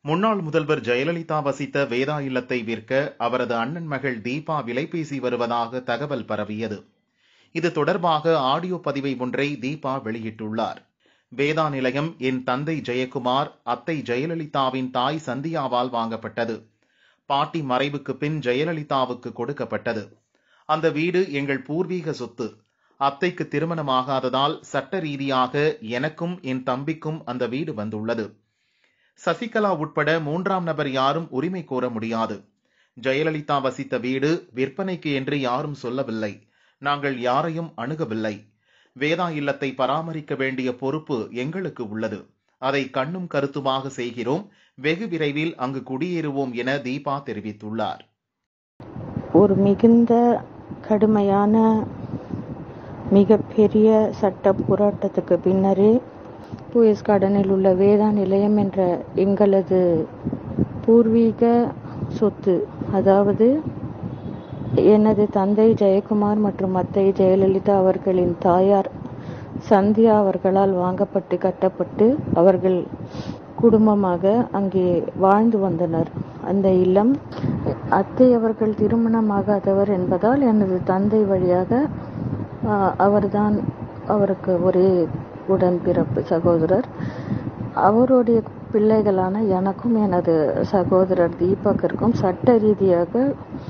முன்னாள் முதல்வர் ஜெயலலிதா வசித்த வேதா இல்லத்தை விற்க அவரது அண்ணன் மகள் தீபா விலை பேசி வருவதாக தகவல் பரவியது இது தொடர்பாக ஆடியோ பதிவை ஒன்றை தீபா வெளியிட்டுள்ளார் வேதா நிலையம் என் தந்தை ஜெயக்குமார் அத்தை ஜெயலலிதாவின் தாய் சந்தியாவால் வாங்கப்பட்டது பாட்டி மறைவுக்கு பின் ஜெயலலிதாவுக்கு கொடுக்கப்பட்டது அந்த வீடு எங்கள் பூர்வீக சொத்து அத்தைக்கு திருமணமாகாததால் சட்ட ரீதியாக எனக்கும் என் தம்பிக்கும் அந்த வீடு வந்துள்ளது சசிகலா உட்பட மூன்றாம் நபர் யாரும் உரிமை கோர முடியாது ஜெயலலிதா வசித்த வீடு விற்பனைக்கு என்று யாரும் சொல்லவில்லை நாங்கள் யாரையும் அணுகவில்லை வேதா இல்லத்தை பராமரிக்க வேண்டிய பொறுப்பு எங்களுக்கு உள்ளது அதை கண்ணும் கருத்துமாக செய்கிறோம் வெகு விரைவில் அங்கு குடியேறுவோம் என தீபா தெரிவித்துள்ளார் ஒரு மிகுந்த கடுமையான மிகப்பெரிய சட்ட போராட்டத்துக்கு பின்னரே பூஎஸ் கார்டனில் உள்ள வேதா நிலையம் என்ற எங்களது பூர்வீக சொத்து அதாவது எனது தந்தை ஜெயக்குமார் மற்றும் அத்தை ஜெயலலிதா அவர்களின் தாயார் சந்தியா அவர்களால் வாங்கப்பட்டு கட்டப்பட்டு அவர்கள் குடும்பமாக அங்கே வாழ்ந்து வந்தனர் அந்த இல்லம் அத்தை அவர்கள் திருமணமாகாதவர் என்பதால் எனது தந்தை வழியாக அவர்தான் அவருக்கு ஒரே உடன்பிறப்பு சகோதரர் அவருடைய பிள்ளைகளான எனக்கும் எனது சகோதரர் தீபக்கிற்கும் சட்ட ரீதியாக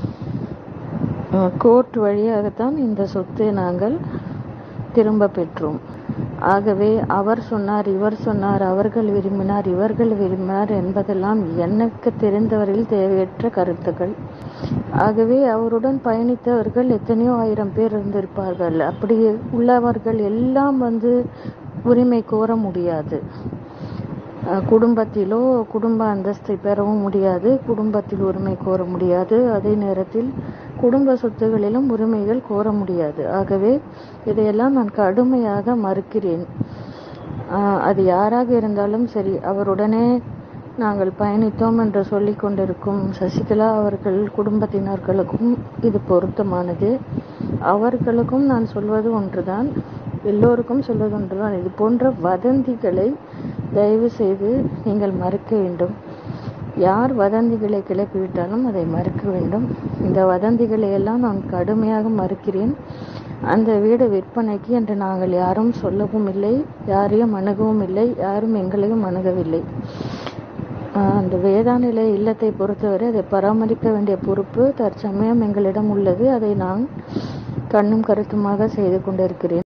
கோர்ட் வழியாகத்தான் இந்த சொத்தை நாங்கள் திரும்ப பெற்றோம் ஆகவே அவர் சொன்னார் இவர் சொன்னார் அவர்கள் விரும்பினார் இவர்கள் விரும்பினார் என்பதெல்லாம் எனக்கு தெரிந்தவரையில் தேவையற்ற கருத்துக்கள் ஆகவே அவருடன் பயணித்தவர்கள் எத்தனையோ ஆயிரம் பேர் இருந்திருப்பார்கள் அப்படி உள்ளவர்கள் எல்லாம் வந்து உரிமை கோர முடியாது குடும்பத்திலோ குடும்ப அந்தஸ்தை பெறவும் முடியாது குடும்பத்தில் உரிமை கோர முடியாது அதே நேரத்தில் குடும்ப சொத்துகளிலும் உரிமைகள் கோர முடியாது ஆகவே இதையெல்லாம் நான் கடுமையாக மறுக்கிறேன் அது யாராக இருந்தாலும் சரி அவருடனே நாங்கள் பயணித்தோம் என்று சொல்லிக் கொண்டிருக்கும் சசிகலா அவர்கள் குடும்பத்தினர்களுக்கும் இது பொருத்தமானது அவர்களுக்கும் நான் சொல்வது ஒன்றுதான் எல்லோருக்கும் சொல்வது ஒன்றுதான் இது போன்ற வதந்திகளை தயவு செய்து நீங்கள் மறுக்க வேண்டும் யார் வதந்திகளை கிளப்பிவிட்டாலும் அதை மறுக்க வேண்டும் இந்த வதந்திகளை எல்லாம் நான் கடுமையாக மறுக்கிறேன் அந்த வீடு விற்பனைக்கு என்று நாங்கள் யாரும் சொல்லவும் இல்லை யாரையும் அணுகவும் இல்லை யாரும் எங்களையும் அணுகவில்லை அந்த வேதாநிலை இல்லத்தை பொறுத்தவரை அதை பராமரிக்க வேண்டிய பொறுப்பு தற்சமயம் எங்களிடம் உள்ளது அதை நான் கண்ணும் கருத்துமாக செய்து கொண்டிருக்கிறேன்